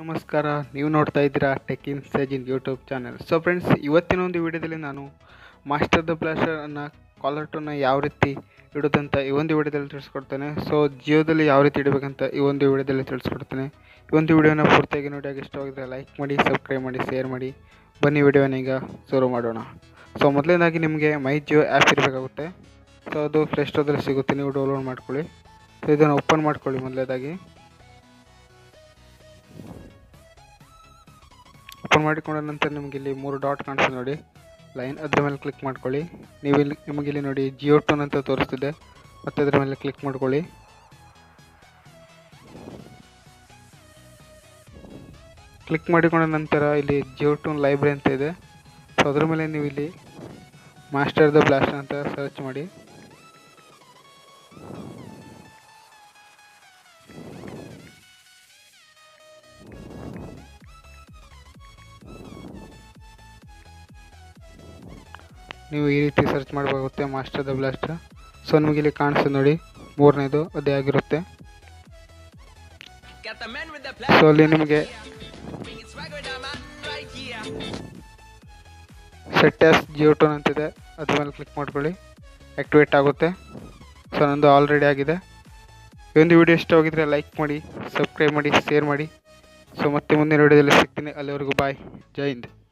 ನಮಸ್ಕಾರ ನೀವು ನೋಡ್ತಾ ಇದ್ದೀರಾ ಟೆಕ್ ಇನ್ ಸೇಜಿನ್ ಯೂಟ್ಯೂಬ್ ಚಾನಲ್ ಸೊ ಫ್ರೆಂಡ್ಸ್ ಇವತ್ತಿನ ಒಂದು ವಿಡಿಯೋದಲ್ಲಿ ನಾನು ಮಾಸ್ಟರ್ ದ ಬ್ಲಾಸ್ಟರನ್ನು ಕಾಲರ್ ಟೂನ ಯಾವ ರೀತಿ ಇಡೋದಂತ ಈ ಒಂದು ವಿಡಿಯೋದಲ್ಲಿ ತಿಳಿಸ್ಕೊಡ್ತೇನೆ ಸೊ ಜಿಯೋದಲ್ಲಿ ಯಾವ ರೀತಿ ಇಡಬೇಕಂತ ಈ ಒಂದು ವಿಡಿಯೋದಲ್ಲಿ ತಿಳಿಸ್ಕೊಡ್ತೇನೆ ಈ ಒಂದು ವಿಡಿಯೋನ ಪೂರ್ತಿಯಾಗಿ ನೋಡಿ ಹಾಗೆ ಇಷ್ಟವಾಗಿದ್ದರೆ ಲೈಕ್ ಮಾಡಿ ಸಬ್ಸ್ಕ್ರೈಬ್ ಮಾಡಿ ಶೇರ್ ಮಾಡಿ ಬನ್ನಿ ವಿಡಿಯೋನ ಈಗ ಶುರು ಮಾಡೋಣ ಸೊ ಮೊದಲನೇದಾಗಿ ನಿಮಗೆ ಮೈ ಜಿಯೋ ಆ್ಯಪ್ ಇರಬೇಕಾಗುತ್ತೆ ಸೊ ಅದು ಪ್ಲೇಸ್ಟೋರ್ದಲ್ಲಿ ಸಿಗುತ್ತೆ ನೀವು ಡೌನ್ಲೋಡ್ ಮಾಡ್ಕೊಳ್ಳಿ ಸೊ ಇದನ್ನು ಓಪನ್ ಮಾಡ್ಕೊಳ್ಳಿ ಮೊದಲನೇದಾಗಿ ಓಪನ್ ಮಾಡಿಕೊಂಡ ನಂತರ ನಿಮಗೆ ಇಲ್ಲಿ ಮೂರು ಡಾಟ್ ಕಾಣಿಸ್ತದೆ ನೋಡಿ ಲೈನ್ ಅದ್ರ ಮೇಲೆ ಕ್ಲಿಕ್ ಮಾಡ್ಕೊಳ್ಳಿ ನೀವು ಇಲ್ಲಿ ನಿಮಗೆ ಇಲ್ಲಿ ನೋಡಿ ಜಿಯೋ ಟೋನ್ ಅಂತ ತೋರಿಸ್ತಿದೆ ಮತ್ತೆ ಅದ್ರ ಮೇಲೆ ಕ್ಲಿಕ್ ಮಾಡ್ಕೊಳ್ಳಿ ಕ್ಲಿಕ್ ಮಾಡಿಕೊಂಡ ನಂತರ ಇಲ್ಲಿ ಜಿಯೋ ಟೋನ್ ಲೈಬ್ರರಿ ಅಂತ ಇದೆ ಸೊ ಅದ್ರ ಮೇಲೆ ನೀವು ಇಲ್ಲಿ ಮಾಸ್ಟರ್ ದ ಬ್ಲಾಸ್ಟ್ ಅಂತ ಸರ್ಚ್ ಮಾಡಿ ನೀವು ಈ ರೀತಿ ಸರ್ಚ್ ಮಾಡಬೇಕಾಗುತ್ತೆ ಮಾಸ್ಟರ್ ದ ಬ್ಲಾಸ್ಟರ್ ಸೊ ನಿಮಗೆ ಇಲ್ಲಿ ಕಾಣಿಸ್ತದೆ ನೋಡಿ ಮೂರನೇದು ಅದೇ ಆಗಿರುತ್ತೆ Got the man with the so ಅಲ್ಲಿ ನಿಮಗೆ Bringing swag with the man right here. Set as Jio tone ಅಂತಿದೆ ಅದ್ರ ಮೇಲೆ ಕ್ಲಿಕ್ ಮಾಡ್ಕೊಳ್ಳಿ ಆ್ಯಕ್ಟಿವೇಟ್ ಆಗುತ್ತೆ ಸೊ ನಂದು ಆಲ್ರೆಡಿ ಆಗಿದೆ ಈ ಒಂದು ವಿಡಿಯೋ ಇಷ್ಟವಾಗಿದ್ದರೆ ಲೈಕ್ ಮಾಡಿ ಸಬ್ಸ್ಕ್ರೈಬ್ ಮಾಡಿ ಶೇರ್ ಮಾಡಿ ಸೊ ಮತ್ತೆ ಮುಂದಿನ ವಿಡಿಯೋದಲ್ಲಿ ಸಿಗ್ತೀನಿ ಅಲ್ಲಿವರೆಗೂ ಬಾಯ್ ಜೈ ಹಿಂದ್